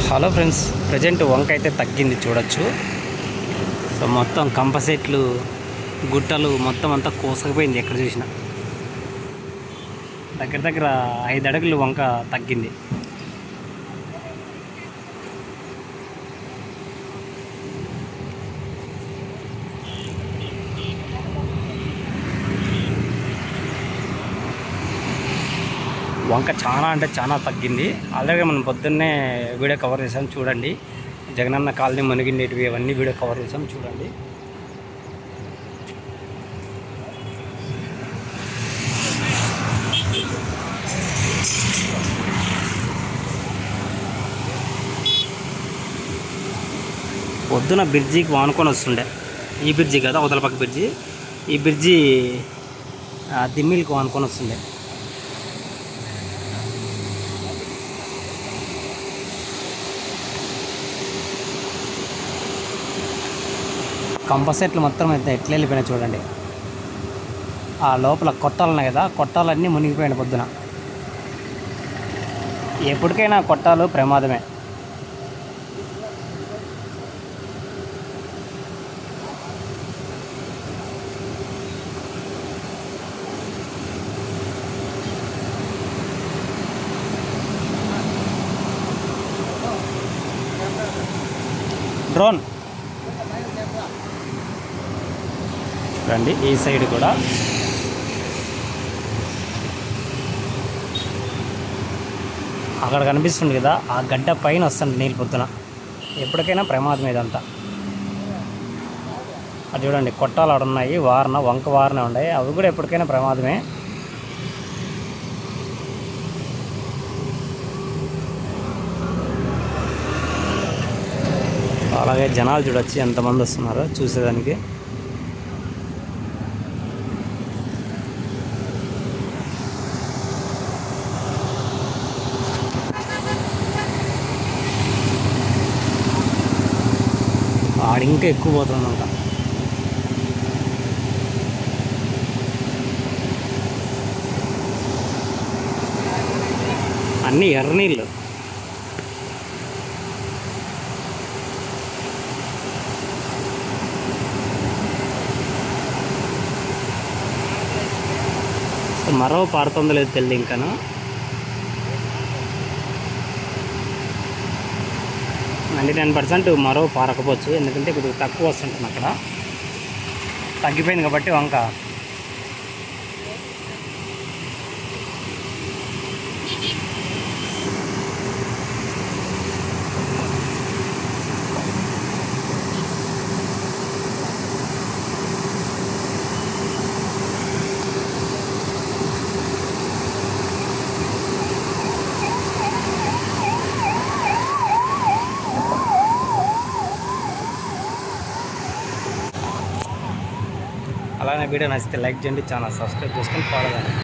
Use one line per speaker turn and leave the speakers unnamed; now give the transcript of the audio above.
hello friends present వంక అయితే తగ్గింది చూడొచ్చు సో మొత్తం కంపసెట్లు గుట్టలు మొత్తం అంతా కోసకపోయింది ఎక్కడ చూసినా దగ్గర దగ్గర ఐదు అడుగులు వంక తగ్గింది వంక చాలా అంటే చాలా తగ్గింది అలాగే మనం పొద్దున్నే వీడియో కవర్ చేసాం చూడండి జగనన్న కాలనీ మునిగిండేటివి అవన్నీ వీడియో కవర్ చేసాం చూడండి పొద్దున బ్రిడ్జికి వానుకొని వస్తుండే ఈ బ్రిడ్జి కదా అవతల పక్క బ్రిడ్జి ఈ బ్రిడ్జి ఆ, దిమ్మిలికి వానుకొని వస్తుండే కంపసెట్లు మొత్తం అయితే ఎట్లా వెళ్ళిపోయినాయి చూడండి ఆ లోపల కొట్టాలు ఉన్నాయి కదా కొట్టాలన్నీ మునిగిపోయినాయి పొద్దున ఎప్పటికైనా కొట్టాలు ప్రమాదమే డ్రోన్ చూడండి ఈ సైడ్ కూడా అక్కడ కనిపిస్తుంది కదా ఆ గడ్డ పైన వస్తుంది నీళ్ళు పొద్దున ఎప్పటికైనా ప్రమాదం ఇదంతా అది చూడండి కొట్టాలు ఆడ ఉన్నాయి వారన వంక వారన ఉన్నాయి అవి కూడా ఎప్పటికైనా ప్రమాదమే అలాగే జనాలు చూడొచ్చు ఎంతమంది వస్తున్నారో చూసేదానికి ఆడ ఇంకా ఎక్కువ పోతుందంట అన్నీ ఎర్రనీళ్ళు సో మరో పారుతుందో లేదు తెలియదు ఇంకాను నైంటీ నైన్ పర్సెంట్ మరో పారకపోవచ్చు ఎందుకంటే కొద్దిగా తక్కువ వస్తుంటుంది అక్కడ తగ్గిపోయింది కాబట్టి వంక అలానే వీడియో నచ్చితే లైక్ చేయండి ఛానల్ సబ్స్క్రైబ్ చేసుకొని ఫాలో చేయండి